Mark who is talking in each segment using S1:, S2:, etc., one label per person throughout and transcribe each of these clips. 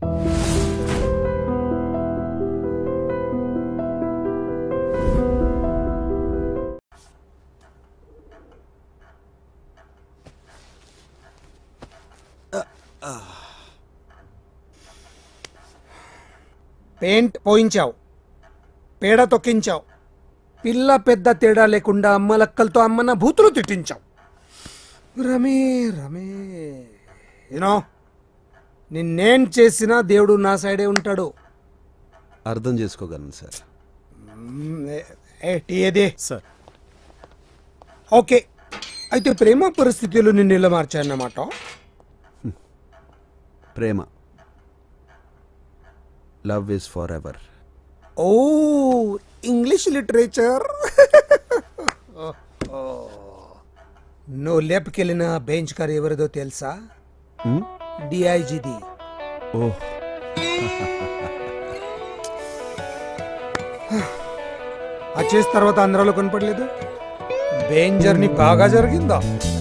S1: Paint పోయించావు పేడ తొక్కించావు పిల్ల పెద్ద తేడా లేకుండా అమ్మలక్కలతో అమ్మన భూతులు తిట్టించావు రమే రమే యూనో నిన్నేం చేసినా దేవుడు నా సైడే ఉంటాడు
S2: అర్థం చేసుకోగలను సార్
S1: మ్మ్, ఏ- ఏ టీ ఏది
S3: సార్
S1: ఓకే అయితే ప్రేమ పరిస్థితులు నిన్ను ఇలా మార్చాయన్నమాట
S2: ప్రేమ లవ్ ఇస్ ఫర్ ఎవర్
S1: ఓ ఇంగ్లీష్ లిటరేచర్ నువ్వు లేపుకెళ్ళిన బెంచ్ కార్ ఎవరిదో తెలుసా డిఐజిది
S2: ఓహ్
S1: ఆ చేసిన తర్వాత ఆంధ్రాలో కనపడలేదు బెంచ్ జర్నీ బాగా జరిగిందా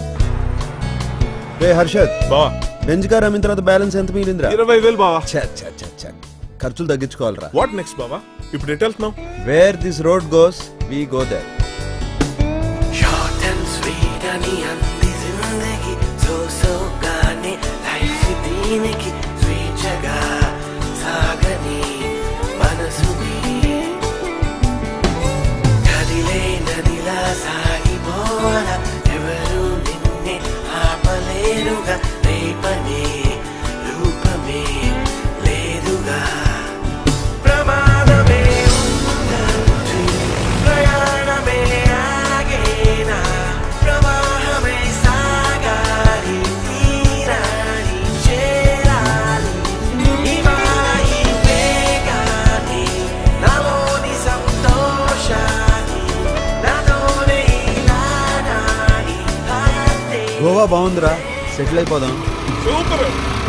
S2: రే హర్షద్
S3: బావా
S2: బెంచ్ కార్ అమ్మిన తర్వాత బ్యాలెన్స్ ఎంత మిగిలిందిరా
S3: ఇరవై వేలు బావా
S2: ఛ, ఛ, ఛ, ఛ. ఖర్చులు తగ్గించుకోవాలరా
S3: వాట్ నెక్స్ట్ బావా ఇప్పుడు ఎటు వెళ్తున్నావు
S2: where this road goes we go there
S4: short and sweet అని అంది జిందగీ సో సోగానే లైఫ్ దీనికి స్వేచ్ఛగా సాగని మనసుని కదిలే నదిలా సాగిపోవాల ఎవరు నిన్నే ఆపలేరుగా రేపనే రూపమే లేదుగా ప్రమాదమే ఉందంటే ప్రయాణమే ఆగేనా ప్రవాహమే సాగాలి తీరాలి చేరాలి ఇవాళ ఈ వేగాన్ని నాలోని సంతోషాన్ని నాతోనే నానాని హాయతే
S2: గోవా బాగుందిరా సెటిల్ అయిపోదాం
S3: సూపర్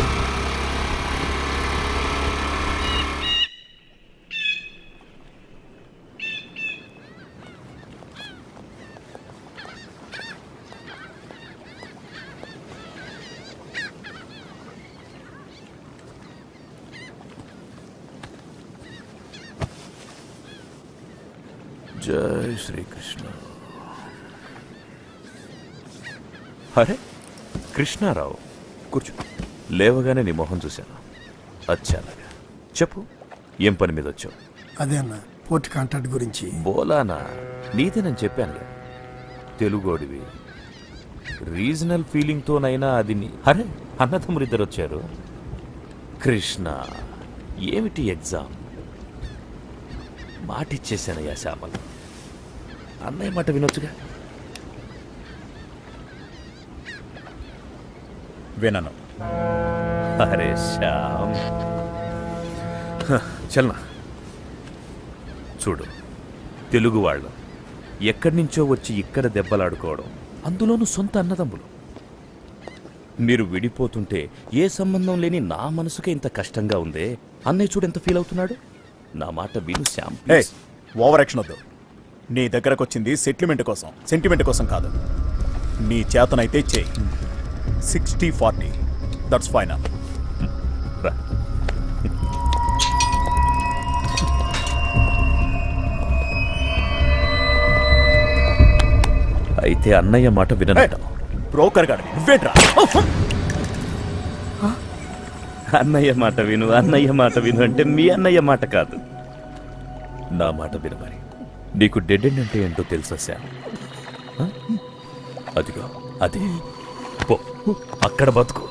S5: జై శ్రీకృష్ణ అరే కృష్ణారావు కూర్చో లేవగానే నీ మొహం చూశాను అచ్చానగా చెప్పు ఏం పని మీద వచ్చావు
S6: అదే అన్న పోర్ట్ కాంట్రాక్ట్ గురించి
S5: బోలానా నీదేనని చెప్పానులే తెలుగోడివి రీజనల్ ఫీలింగ్తోనైనా అది నీ అరే అన్నదమ్ములిద్దరు వచ్చారు కృష్ణ ఏమిటి ఎగ్జామ్ మాటిచ్చేశానయ్యా శ్యామలు అన్నయ్య మాట వినొచ్చుగా
S3: వినను
S5: అరే శ్యామ్ హ, చల్నా చూడు తెలుగు వాళ్ళు ఎక్కడి నుంచో వచ్చి ఇక్కడ దెబ్బలాడుకోవడం అందులోనూ సొంత అన్నదమ్ములు మీరు విడిపోతుంటే ఏ సంబంధం లేని నా మనసుకే ఇంత కష్టంగా ఉందే అన్నయ్య చూడు ఎంత ఫీల్ అవుతున్నాడు నా మాట విను శ్యామ్
S7: ఏ
S5: please.
S7: ఓవర్ యాక్షన్ వద్దు నీ దగ్గరకు వచ్చింది సెటిల్మెంట్ కోసం సెంటిమెంట్ కోసం కాదు నీ చేతనైతే చేయి సిక్స్టీ ఫార్టీ దట్స్ ఫైనల్
S5: రా అయితే అన్నయ్య మాట విననంటావు
S7: బ్రోకర్ గాడు నువ్వేంట్రా
S5: అన్నయ్య మాట విను అన్నయ్య మాట విను అంటే మీ అన్నయ్య మాట కాదు నా మాట విను మరి నీకు డెడ్ ఎండ్ అంటే ఏంటో తెలుసా శామ్ ఆ? అదిగో అదే పో అక్కడ బతుకు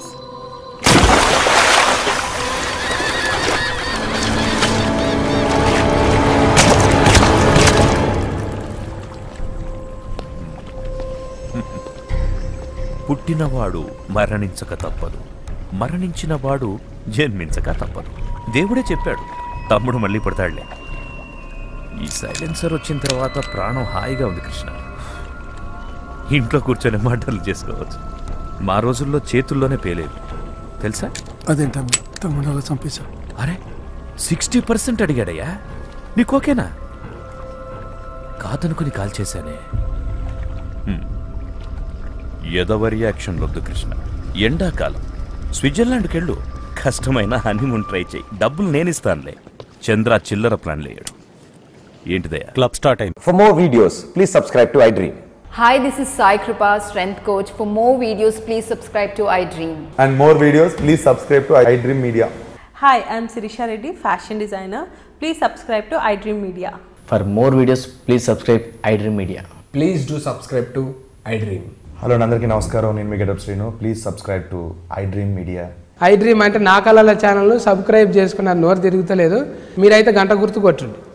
S5: పుట్టినవాడు మరణించక తప్పదు మరణించినవాడు జన్మించక తప్పదు దేవుడే చెప్పాడు తమ్ముడు మళ్ళీ పడతాడులే ఈ సైలెన్సర్ వచ్చిన తర్వాత ప్రాణం హాయిగా ఉంది కృష్ణ ఇంట్లో కూర్చొని మాటలు చేసుకోవచ్చు మా రోజుల్లో చేతుల్లోనే పేలేదు తెలుసా
S6: అదేంటన్న తమ్ముడు అలా చంపేశావు
S5: అరే సిక్స్టీ పర్సెంట్ అడిగాడయ్యా నీకు ఓకేనా కాదనుకుని కాల్ చేశానే హ్మ్. ఎదవ రియాక్షన్ వద్దు కృష్ణ ఎండాకాలం స్విట్జర్లాండ్కి వెళ్ళు కష్టమైన హనీమూన్ ట్రై చేయి డబ్బులు నేనిస్తానులే చంద్ర చిల్లర ప్లాన్ లేయడు ఏంటిదయ్యా
S7: క్లబ్ స్టార్ట్ అయింది
S8: For more videos, please subscribe to iDream.
S9: Hi, this is Sai Kripa, strength coach. For more videos, please subscribe to iDream.
S10: and more videos, please subscribe to iDream Media.
S11: Hi, I'm Sirisha Reddy, fashion designer. Please subscribe to iDream Media.
S8: For more videos, please subscribe iDream Media.
S1: Please do subscribe to iDream
S10: hello అందరికీ నమస్కారం నేను మీ getup Srinu please subscribe to iDream media
S1: iDream అంటే నా కళల channel subscribe చేసుకున్న నోరు తిరుగుతలేదు మీరైతే గంట గుర్తు కొట్టండి